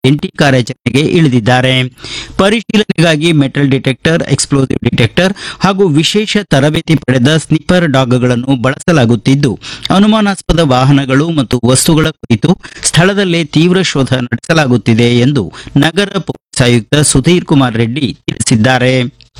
ಜಂಟಿ ಕಾರ್ಯಾಚರಣೆಗೆ ಇಳಿದಿದ್ದಾರೆ ಪರಿಶೀಲನೆಗಾಗಿ ಮೆಟಲ್ ಡಿಟೆಕ್ಟರ್ ಎಕ್ಸ್ಪ್ಲೋಸಿವ್ ಡಿಟೆಕ್ಟರ್ ಹಾಗೂ ವಿಶೇಷ ತರಬೇತಿ ಪಡೆದ ಸ್ನಿಪ್ಪರ್ ಡಾಗ್ಗಳನ್ನು ಬಳಸಲಾಗುತ್ತಿದ್ದು ಅನುಮಾನಾಸ್ಪದ ವಾಹನಗಳು ಮತ್ತು ವಸ್ತುಗಳ ಕುರಿತು ಸ್ಥಳದಲ್ಲೇ ತೀವ್ರ ಶೋಧ ನಡೆಸಲಾಗುತ್ತಿದೆ ಎಂದು ನಗರ ಪೊಲೀಸ್ ಆಯುಕ್ತ ಸುಧೀರ್ ಕುಮಾರ್ ರೆಡ್ಡಿ ತಿಳಿಸಿದ್ದಾರೆ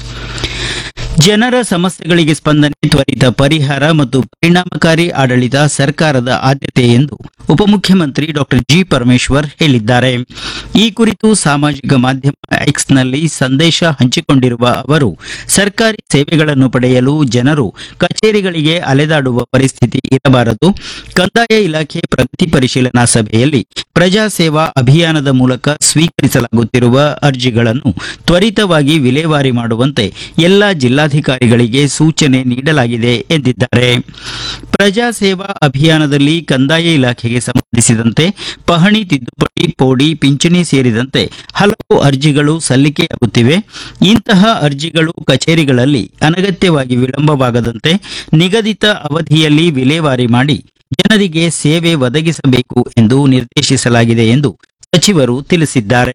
ಜನರ ಸಮಸ್ಯೆಗಳಿಗೆ ಸ್ಪಂದನೆ ತ್ವರಿತ ಪರಿಹಾರ ಮತ್ತು ಪರಿಣಾಮಕಾರಿ ಆಡಳಿತ ಸರ್ಕಾರದ ಆದ್ಯತೆ ಎಂದು ಉಪಮುಖ್ಯಮಂತ್ರಿ ಡಾಕ್ಟರ್ ಜಿ ಪರಮೇಶ್ವರ್ ಹೇಳಿದ್ದಾರೆ ಈ ಕುರಿತು ಸಾಮಾಜಿಕ ಮಾಧ್ಯಮ ಎಕ್ಸ್ನಲ್ಲಿ ಸಂದೇಶ ಹಂಚಿಕೊಂಡಿರುವ ಅವರು ಸರ್ಕಾರಿ ಸೇವೆಗಳನ್ನು ಪಡೆಯಲು ಜನರು ಕಚೇರಿಗಳಿಗೆ ಅಲೆದಾಡುವ ಪರಿಸ್ಥಿತಿ ಇರಬಾರದು ಕಂದಾಯ ಇಲಾಖೆ ಪ್ರಗತಿ ಪರಿಶೀಲನಾ ಸಭೆಯಲ್ಲಿ ಪ್ರಜಾ ಸೇವಾ ಅಭಿಯಾನದ ಮೂಲಕ ಸ್ವೀಕರಿಸಲಾಗುತ್ತಿರುವ ಅರ್ಜಿಗಳನ್ನು ತ್ವರಿತವಾಗಿ ವಿಲೇವಾರಿ ಮಾಡುವಂತೆ ಎಲ್ಲ ಜಿಲ್ಲಾಧಿಕಾರಿಗಳಿಗೆ ಸೂಚನೆ ನೀಡಲಾಗಿದೆ ಎಂದಿದ್ದಾರೆ ಪ್ರಜಾ ಸೇವಾ ಅಭಿಯಾನದಲ್ಲಿ ಕಂದಾಯ ಇಲಾಖೆಗೆ ಸಂಬಂಧಿಸಿದಂತೆ ಪಹಣಿ ತಿದ್ದುಪಡಿ ಪೋಡಿ ಪಿಂಚಣಿ ಸೇರಿದಂತೆ ಹಲವು ಅರ್ಜಿಗಳು ಸಲ್ಲಿಕೆಯಾಗುತ್ತಿವೆ ಇಂತಹ ಅರ್ಜಿಗಳು ಕಚೇರಿಗಳಲ್ಲಿ ಅನಗತ್ಯವಾಗಿ ವಿಳಂಬವಾಗದಂತೆ ನಿಗದಿತ ಅವಧಿಯಲ್ಲಿ ವಿಲೇವಾರಿ ಮಾಡಿ ಜನರಿಗೆ ಸೇವೆ ಒದಗಿಸಬೇಕು ಎಂದು ನಿರ್ದೇಶಿಸಲಾಗಿದೆ ಎಂದು ಸಚಿವರು ತಿಳಿಸಿದ್ದಾರೆ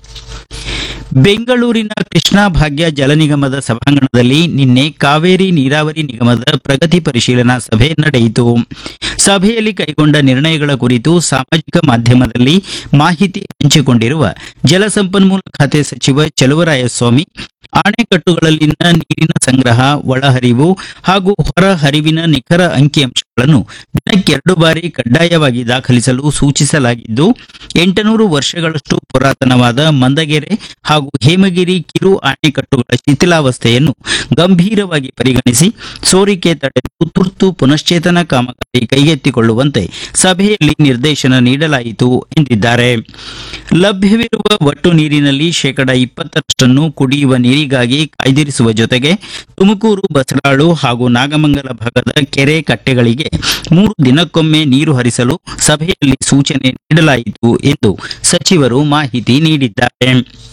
ಬೆಂಗಳೂರಿನ ಕೃಷ್ಣಾ ಭಾಗ್ಯ ಜಲ ನಿಗಮದ ಸಭಾಂಗಣದಲ್ಲಿ ನಿನ್ನೆ ಕಾವೇರಿ ನೀರಾವರಿ ನಿಗಮದ ಪ್ರಗತಿ ಪರಿಶೀಲನಾ ಸಭೆ ನಡೆಯಿತು ಸಭೆಯಲ್ಲಿ ಕೈಗೊಂಡ ನಿರ್ಣಯಗಳ ಕುರಿತು ಸಾಮಾಜಿಕ ಮಾಧ್ಯಮದಲ್ಲಿ ಮಾಹಿತಿ ಹಂಚಿಕೊಂಡಿರುವ ಜಲಸಂಪನ್ಮೂಲ ಖಾತೆ ಸಚಿವ ಚಲುವರಾಯಸ್ವಾಮಿ ಅಣೆಕಟ್ಟುಗಳಲ್ಲಿನ ನೀರಿನ ಸಂಗ್ರಹ ಒಳಹರಿವು ಹಾಗೂ ಹೊರಹರಿವಿನ ನಿಖರ ಅಂಕಿಅಂಶಗಳನ್ನು ದಿನಕ್ಕೆರಡು ಬಾರಿ ಕಡ್ಡಾಯವಾಗಿ ದಾಖಲಿಸಲು ಸೂಚಿಸಲಾಗಿದ್ದು ಎಂಟುನೂರು ವರ್ಷಗಳಷ್ಟು ಪುರಾತನವಾದ ಮಂದಗೆರೆ ಹಾಗೂ ಹೇಮಗಿರಿ ಕಿರು ಅಣೆಕಟ್ಟುಗಳ ಶಿಥಿಲಾವಸ್ಥೆಯನ್ನು ಗಂಭೀರವಾಗಿ ಪರಿಗಣಿಸಿ ಸೋರಿಕೆ ತಡೆದು ತುರ್ತು ಪುನಶ್ಚೇತನ ಕಾಮಗಾರಿ ಕೈಗೆತ್ತಿಕೊಳ್ಳುವಂತೆ ಸಭೆಯಲ್ಲಿ ನಿರ್ದೇಶನ ನೀಡಲಾಯಿತು ಎಂದಿದ್ದಾರೆ ಲಭ್ಯವಿರುವ ಒಟ್ಟು ನೀರಿನಲ್ಲಿ ಶೇಕಡ ಇಪ್ಪತ್ತರಷ್ಟನ್ನು ಕುಡಿಯುವ ನೀರಿಗಾಗಿ ಕಾಯ್ದಿರಿಸುವ ಜೊತೆಗೆ ತುಮಕೂರು ಬಸರಾಳು ಹಾಗೂ ನಾಗಮಂಗಲ ಭಾಗದ ಕೆರೆ ಕಟ್ಟೆಗಳಿಗೆ ಮೂರು ದಿನಕ್ಕೊಮ್ಮೆ ನೀರು ಹರಿಸಲು ಸಭೆಯಲ್ಲಿ ಸೂಚನೆ ನೀಡಲಾಯಿತು ಎಂದು ಸಚಿವರು ಮಾಹಿತಿ ನೀಡಿದ್ದಾರೆ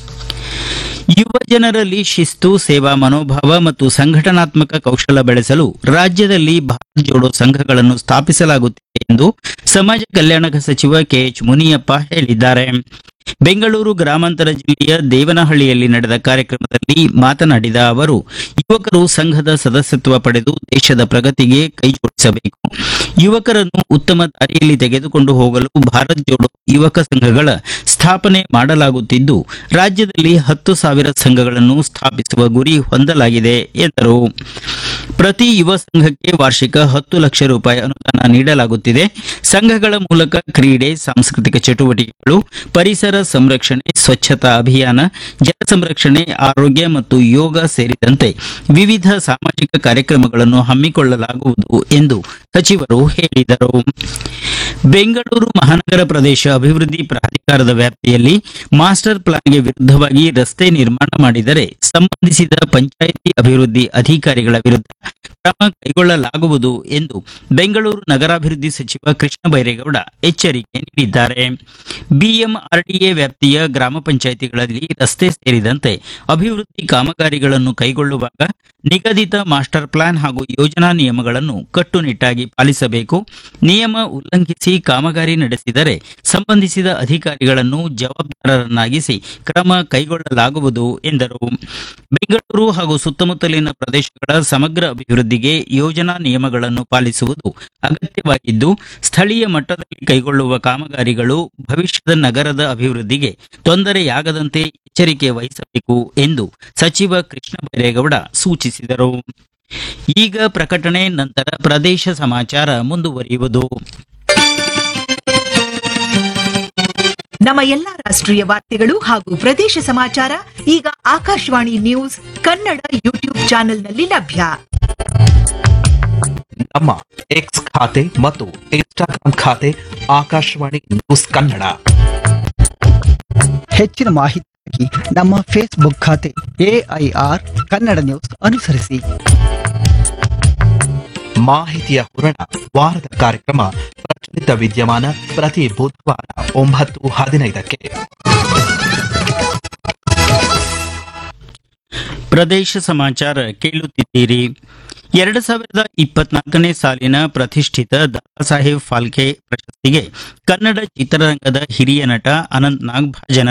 ಯುವ ಜನರಲ್ಲಿ ಶಿಸ್ತು ಸೇವಾ ಮನೋಭಾವ ಮತ್ತು ಸಂಘಟನಾತ್ಮಕ ಕೌಶಲ ಬೆಳೆಸಲು ರಾಜ್ಯದಲ್ಲಿ ಭಾರತ್ ಜೋಡೋ ಸಂಘಗಳನ್ನು ಸ್ಥಾಪಿಸಲಾಗುತ್ತಿದೆ ಎಂದು ಸಮಾಜ ಕಲ್ಯಾಣ ಸಚಿವ ಕೆಎಚ್ ಮುನಿಯಪ್ಪ ಹೇಳಿದ್ದಾರೆ ಬೆಂಗಳೂರು ಗ್ರಾಮಾಂತರ ಜಿಲ್ಲೆಯ ದೇವನಹಳ್ಳಿಯಲ್ಲಿ ನಡೆದ ಕಾರ್ಯಕ್ರಮದಲ್ಲಿ ಮಾತನಾಡಿದ ಅವರು ಯುವಕರು ಸಂಘದ ಸದಸ್ಯತ್ವ ಪಡೆದು ದೇಶದ ಪ್ರಗತಿಗೆ ಕೈಜೋಡಿಸಬೇಕು ಯುವಕರನ್ನು ಉತ್ತಮ ದಾರಿಯಲ್ಲಿ ತೆಗೆದುಕೊಂಡು ಹೋಗಲು ಭಾರತ್ ಜೋಡೋ ಯುವಕ ಸಂಘಗಳ ಸ್ಥಾಪನೆ ಮಾಡಲಾಗುತ್ತಿದ್ದು ರಾಜ್ಯದಲ್ಲಿ ಹತ್ತು ಸಾವಿರ ಸಂಘಗಳನ್ನು ಸ್ಥಾಪಿಸುವ ಗುರಿ ಹೊಂದಲಾಗಿದೆ ಎಂದರು ಪ್ರತಿ ಯುವ ಸಂಘಕ್ಕೆ ವಾರ್ಷಿಕ ಹತ್ತು ಲಕ್ಷ ರೂಪಾಯಿ ಅನುದಾನ ನೀಡಲಾಗುತ್ತಿದೆ ಸಂಘಗಳ ಮೂಲಕ ಕ್ರೀಡೆ ಸಾಂಸ್ಕೃತಿಕ ಚಟುವಟಿಕೆಗಳು ಪರಿಸರ ಸಂರಕ್ಷಣೆ ಸ್ವಚ್ಛತಾ ಅಭಿಯಾನ ಜಲ ಸಂರಕ್ಷಣೆ ಆರೋಗ್ಯ ಮತ್ತು ಯೋಗ ಸೇರಿದಂತೆ ವಿವಿಧ ಸಾಮಾಜಿಕ ಕಾರ್ಯಕ್ರಮಗಳನ್ನು ಹಮ್ಮಿಕೊಳ್ಳಲಾಗುವುದು ಎಂದು ಸಚಿವರು ಹೇಳಿದರು ಬೆಂಗಳೂರು ಮಹಾನಗರ ಪ್ರದೇಶ ಅಭಿವೃದ್ಧಿ ಪ್ರಾಧಿಕಾರದ ವ್ಯಾಪ್ತಿಯಲ್ಲಿ ಮಾಸ್ಟರ್ ಪ್ಲಾನ್ಗೆ ವಿರುದ್ಧವಾಗಿ ರಸ್ತೆ ನಿರ್ಮಾಣ ಮಾಡಿದರೆ ಸಂಬಂಧಿಸಿದ ಪಂಚಾಯಿತಿ ಅಭಿವೃದ್ಧಿ ಅಧಿಕಾರಿಗಳ ವಿರುದ್ಧ ಕ್ರಮ ಕೈಗೊಳ್ಳಲಾಗುವುದು ಎಂದು ಬೆಂಗಳೂರು ನಗರಾಭಿವೃದ್ಧಿ ಸಚಿವ ಕೃಷ್ಣ ಬೈರೇಗೌಡ ಎಚ್ಚರಿಕೆ ನೀಡಿದ್ದಾರೆ ಬಿಎಂಆರ್ಡಿಎ ವ್ಯಾಪ್ತಿಯ ಗ್ರಾಮ ಪಂಚಾಯಿತಿಗಳಲ್ಲಿ ರಸ್ತೆ ಸೇರಿದಂತೆ ಅಭಿವೃದ್ಧಿ ಕಾಮಗಾರಿಗಳನ್ನು ಕೈಗೊಳ್ಳುವಾಗ ನಿಗದಿತ ಮಾಸ್ಟರ್ ಪ್ಲಾನ್ ಹಾಗೂ ಯೋಜನಾ ನಿಯಮಗಳನ್ನು ಕಟ್ಟುನಿಟ್ಟಾಗಿ ಪಾಲಿಸಬೇಕು ನಿಯಮ ಉಲ್ಲಂಘಿಸಿ ಕಾಮಗಾರಿ ನಡೆಸಿದರೆ ಸಂಬಂಧಿಸಿದ ಅಧಿಕಾರಿಗಳನ್ನು ಜವಾಬ್ದಾರರನ್ನಾಗಿಸಿ ಕ್ರಮ ಕೈಗೊಳ್ಳಲಾಗುವುದು ಎಂದರು ಬೆಂಗಳೂರು ಹಾಗೂ ಸುತ್ತಮುತ್ತಲಿನ ಪ್ರದೇಶಗಳ ಸಮಗ್ರ ಅಭಿವೃದ್ಧಿಗೆ ಯೋಜನಾ ನಿಯಮಗಳನ್ನು ಪಾಲಿಸುವುದು ಅಗತ್ಯವಾಗಿದ್ದು ಸ್ಥಳೀಯ ಮಟ್ಟದಲ್ಲಿ ಕೈಗೊಳ್ಳುವ ಕಾಮಗಾರಿಗಳು ಭವಿಷ್ಯದ ನಗರದ ಅಭಿವೃದ್ಧಿಗೆ ತೊಂದರೆಯಾಗದಂತೆ ಎಚ್ಚರಿಕೆ ವಹಿಸಬೇಕು ಎಂದು ಸಚಿವ ಕೃಷ್ಣ ಬೈರೇಗೌಡ ಸೂಚಿಸಿದರು ಈಗ ಪ್ರಕಟಣೆ ನಂತರ ಪ್ರದೇಶ ಸಮಾಚಾರ ಮುಂದುವರಿಯುವುದು ನಮ್ಮ ಎಲ್ಲಾ ರಾಷ್ಟ್ರೀಯ ವಾರ್ತೆಗಳು ಹಾಗೂ ಪ್ರದೇಶ ಸಮಾಚಾರ ಈಗ ಆಕಾಶವಾಣಿ ನ್ಯೂಸ್ ಕನ್ನಡ ಯೂಟ್ಯೂಬ್ ಚಾನೆಲ್ನಲ್ಲಿ ಲಭ್ಯ ನಮ್ಮ ಎಕ್ಸ್ ಖಾತೆ ಮತ್ತು ಇನ್ಸ್ಟಾಗ್ರಾಂ ಖಾತೆ ಆಕಾಶವಾಣಿ ನ್ಯೂಸ್ ಕನ್ನಡ ಹೆಚ್ಚಿನ ಮಾಹಿತಿಗಾಗಿ ನಮ್ಮ ಫೇಸ್ಬುಕ್ ಖಾತೆ ಎಐಆರ್ ಕನ್ನಡ ನ್ಯೂಸ್ ಅನುಸರಿಸಿ ಮಾಹಿತಿಯ ಹೊರಣ ವಾರದ ಕಾರ್ಯಕ್ರಮ ಪ್ರಚಲಿತ ವಿದ್ಯಮಾನ ಪ್ರತಿ ಬುಧವಾರ ಒಂಬತ್ತು ಹದಿನೈದಕ್ಕೆ ಪ್ರದೇಶ ಸಮಾಚಾರ ಕೇಳುತ್ತಿದ್ದೀರಿ ಎರಡು ಸಾವಿರದ ಇಪ್ಪತ್ನಾಲ್ಕನೇ ಸಾಲಿನ ಪ್ರತಿಷ್ಠಿತ ದಾದಾ ಸಾಹೇಬ್ ಫಾಲ್ಕೆ ಪ್ರಶಸ್ತಿಗೆ ಕನ್ನಡ ಚಿತ್ರರಂಗದ ಹಿರಿಯ ನಟ ಅನಂತ್ ನಾಗ್ ಭಾಜನ